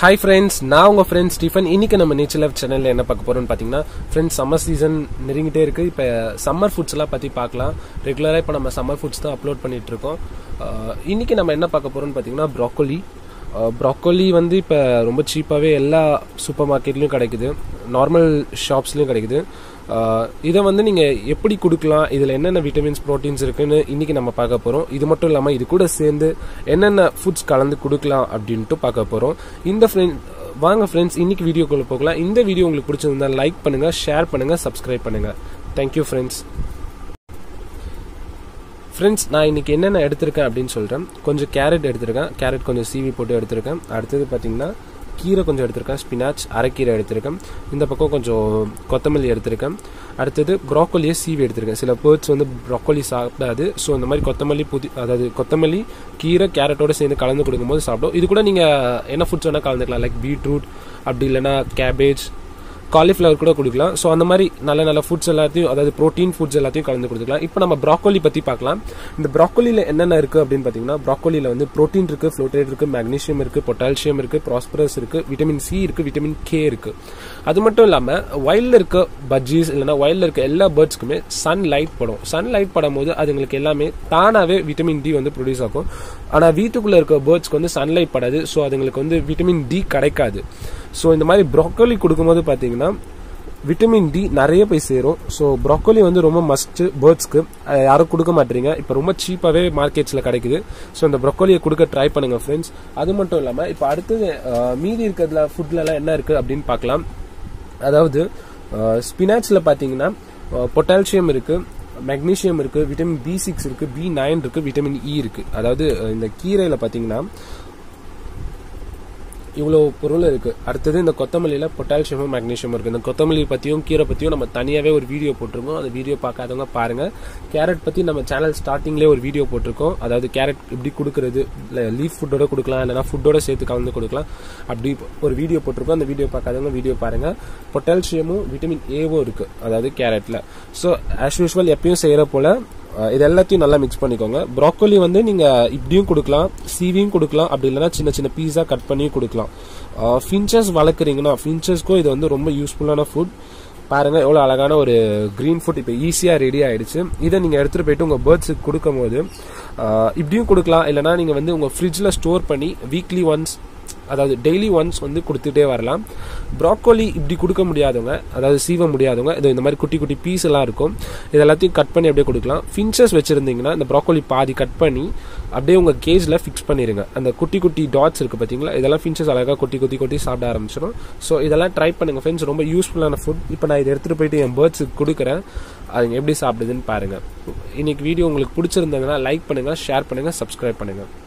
hi friends நான் உங்கள் friends Stephen இன்னைக்கு நம்ம நேச்சர் லைஃப் சேனலில் என்ன பார்க்க போறோம்னு பார்த்தீங்கன்னா ஃப்ரெண்ட்ஸ் சம்மர் சீசன் நெருங்கிட்டே இருக்கு இப்போ சம்மர் ஃபுட்ஸ் எல்லாம் பற்றி பார்க்கலாம் ரெகுலராக இப்போ நம்ம சம்மர் ஃபுட்ஸ் தான் அப்லோட் பண்ணிட்டு இருக்கோம் அஹ், இன்னைக்கு நம்ம என்ன பார்க்க போறோம்னு பார்த்தீங்கன்னா ப்ராக்கோலி ப்ராக்கோலி வந்து இப்போ ரொம்ப சீப்பாகவே எல்லா சூப்பர் மார்க்கெட்லையும் கிடைக்குது நார்மல் ஷாப்ஸ்லையும் கிடைக்குது அஹ், இதை வந்து நீங்கள் எப்படி கொடுக்கலாம் இதில் என்னென்ன விட்டமின்ஸ் ப்ரோட்டீன்ஸ் இருக்குன்னு இன்னைக்கு நம்ம பார்க்க போகிறோம் இது மட்டும் இல்லாமல் இது கூட சேர்ந்து என்னென்ன ஃபுட்ஸ் கலந்து கொடுக்கலாம் அப்படின்ட்டு பார்க்க போகிறோம் இந்த ஃப்ரெண்ட் வாங்க ஃப்ரெண்ட்ஸ் இன்னைக்கு வீடியோக்குள்ள போகலாம் இந்த வீடியோ உங்களுக்கு பிடிச்சிருந்தா லைக் பண்ணுங்க ஷேர் பண்ணுங்க சப்ஸ்கிரைப் பண்ணுங்க தேங்க்யூ ஃப்ரெண்ட்ஸ் ஃப்ரெண்ட்ஸ் நான் இன்னைக்கு என்னென்ன எடுத்திருக்கேன் அப்படின்னு சொல்கிறேன் கொஞ்சம் கேரட் எடுத்திருக்கேன் கேரட் கொஞ்சம் சீவி போட்டு எடுத்திருக்கேன் அடுத்தது பார்த்தீங்கன்னா கீரை கொஞ்சம் எடுத்திருக்கேன் ஸ்பினாச் அரைக்கீரை எடுத்திருக்கேன் இந்த பக்கம் கொஞ்சம் கொத்தமல்லி எடுத்திருக்கேன் அடுத்தது ப்ராக்கோலியை சீவி எடுத்திருக்கேன் சில பேர்ட்ஸ் வந்து ப்ராக்கோலி சாப்பிடாது ஸோ இந்த மாதிரி கொத்தமல்லி புதி அதாவது கொத்தமல்லி கீரை கேரட்டோட சேர்ந்து கலந்து கொடுக்கும்போது சாப்பிடும் இது கூட நீங்கள் என்ன ஃபுட்ஸ் வேணால் கலந்துக்கலாம் லைக் பீட்ரூட் அப்படி இல்லைன்னா கேபேஜ் காலிஃப்ளவர் கூட கொடுக்கலாம் ஸோ அந்த மாதிரி நல்ல நல்ல ஃபுட்ஸ் எல்லாத்தையும் அதாவது ப்ரோட்டீன் ஃபுட்ஸ் எல்லாத்தையும் கலந்து கொடுத்துக்கலாம் இப்போ நம்ம ப்ராக்கோலி பற்றி பார்க்கலாம் இந்த ப்ராக்கோலியில் என்னென்ன இருக்குது அப்படின்னு பார்த்தீங்கன்னா ப்ராக்கோலியில் வந்து ப்ரோட்டீன் இருக்குது ஃப்ளோட்டேட் இருக்குது மேக்னீஷியம் இருக்குது பொட்டாசியம் இருக்குது ப்ராஸ்பரஸ் இருக்குது விட்டமின் சி இருக்குது விட்டமின் கே இருக்குது அது மட்டும் இல்லாமல் வயலில் இருக்க பஜ்ஜீஸ் இல்லைன்னா வயலில் இருக்க எல்லா பேர்ட்ஸ்க்குமே சன் லைட் படும் சன் லைட் படும்போது அதுங்களுக்கு எல்லாமே தானாகவே விட்டமின் டி வந்து ப்ரொடியூஸ் ஆகும் ஆனால் வீட்டுக்குள்ளே இருக்க பேர்ட்ஸ்க்கு வந்து சன்லைட் படாது ஸோ அதுங்களுக்கு வந்து விட்டமின் டி கிடைக்காது ஸோ இந்த மாதிரி ப்ராக்கோலி கொடுக்கும்போது பார்த்தீங்கன்னா விட்டமின் டி நிறைய போய் சேரும் ஸோ ப்ராக்கோலி வந்து ரொம்ப மஸ்ட் பேர்ட்ஸ்க்கு யாரும் கொடுக்க மாட்டீங்க இப்போ ரொம்ப சீப்பாகவே மார்க்கெட்ஸில் கிடைக்குது ஸோ இந்த ப்ரொக்கோலியை கொடுக்க ட்ரை பண்ணுங்க ஃப்ரெண்ட்ஸ் அது மட்டும் இல்லாமல் இப்போ அடுத்தது அஹ், மீதி இருக்கிறதுல ஃபுட்லலாம் என்ன இருக்குது அப்படின்னு பார்க்கலாம் அதாவது ஸ்பினாச்சில் பார்த்தீங்கன்னா பொட்டாசியம் இருக்குது மெக்னீஷியம் இருக்கு விட்டமின் பி சிக்ஸ் இருக்கு பி நைன் இருக்கு விட்டமின் இ இருக்கு அதாவது அஹ், இந்த கீரையில பாத்தீங்கன்னா இவ்வளோ பொருள் இருக்கு அடுத்தது இந்த கொத்தமல்லியில பொட்டாசியமும் மேக்னீஷியம் இருக்கு இந்த கொத்தமல்லி பத்தியும் கீரை பத்தியும் நம்ம தனியாவே ஒரு வீடியோ போட்டிருக்கோம் அந்த வீடியோ பார்க்காதவங்க பாருங்க கேரட் பத்தி நம்ம சேனல் ஸ்டார்டிங்லேயே ஒரு வீடியோ போட்டிருக்கோம் அதாவது கேரட் எப்படி கொடுக்கறது லீஃப் ஃபுட்டோட கொடுக்கலாம் இல்லைனா ஃபுட்டோட சேர்த்து கலந்து கொடுக்கலாம் அப்படி ஒரு வீடியோ போட்டிருக்கோம் அந்த வீடியோ பார்க்காதவங்க வீடியோ பாருங்க பொட்டாசியமும் விட்டமின் ஏவும் இருக்கு அதாவது கேரட்ல ஸோ ஆஸ் யூஸ்வல் எப்பயும் செய்யற போல அஹ் இது எல்லாத்தையும் நல்லா மிக்ஸ் பண்ணிக்கோங்க ப்ராக்கோலி வந்து நீங்க இப்படியும் கொடுக்கலாம் சீவியும் கொடுக்கலாம் அப்படி இல்லைன்னா சின்ன சின்ன பீஸா கட் பண்ணியும் கொடுக்கலாம் ஃபின்ச்சஸ் வளர்க்குறீங்கன்னா ஃபின்ச்சஸ்க்கும் இது வந்து ரொம்ப யூஸ்ஃபுல்லான ஃபுட் பாருங்க எவ்வளோ அழகான ஒரு க்ரீன் ஃபுட் இப்போ ஈஸியாக ரெடி ஆயிடுச்சு இதை நீங்கள் எடுத்துகிட்டு போயிட்டு உங்கள் பேர்ட்ஸுக்கு கொடுக்கும்போது அஹ் இப்படியும் கொடுக்கலாம் இல்லைனா நீங்கள் வந்து உங்கள் ஃப்ரிட்ஜில் ஸ்டோர் பண்ணி வீக்லி ஒன்ஸ் அதாவது டெய்லி ஒன்ஸ் வந்து கொடுத்துட்டே வரலாம் ப்ராக்கோலி இப்படி கொடுக்க முடியாதவங்க அதாவது சீவ முடியாதவங்க இது இந்த மாதிரி குட்டி குட்டி பீஸ் எல்லாம் இருக்கும் இது எல்லாத்தையும் கட் பண்ணி அப்படியே கொடுக்கலாம் ஃபின்ச்சஸ் வச்சிருந்தீங்கன்னா இந்த ப்ராக்கோலி பாதி கட் பண்ணி அப்படியே உங்க கேஜ்ல ஃபிக்ஸ் பண்ணிருங்க அந்த குட்டி குட்டி டாட்ஸ் இருக்கு பாத்தீங்களா இதெல்லாம் ஃபின்ச்சஸ் அழகா கொட்டி கொத்தி கொட்டி சாப்பிட ஆரம்பிச்சிடும் ஸோ இதெல்லாம் ட்ரை பண்ணுங்க ஃப்ரெண்ட்ஸ் ரொம்ப யூஸ்ஃபுல்லான ஃபுட் இப்போ நான் இதை எடுத்துட்டு போயிட்டு என் பேர்ட்ஸுக்கு கொடுக்குறேன் அதுங்க எப்படி சாப்பிடுதுன்னு பாருங்க இன்னைக்கு வீடியோ உங்களுக்கு பிடிச்சிருந்ததுன்னா லைக் பண்ணுங்க ஷேர் பண்ணுங்க சப்ஸ்கிரைப் பண்ணுங்க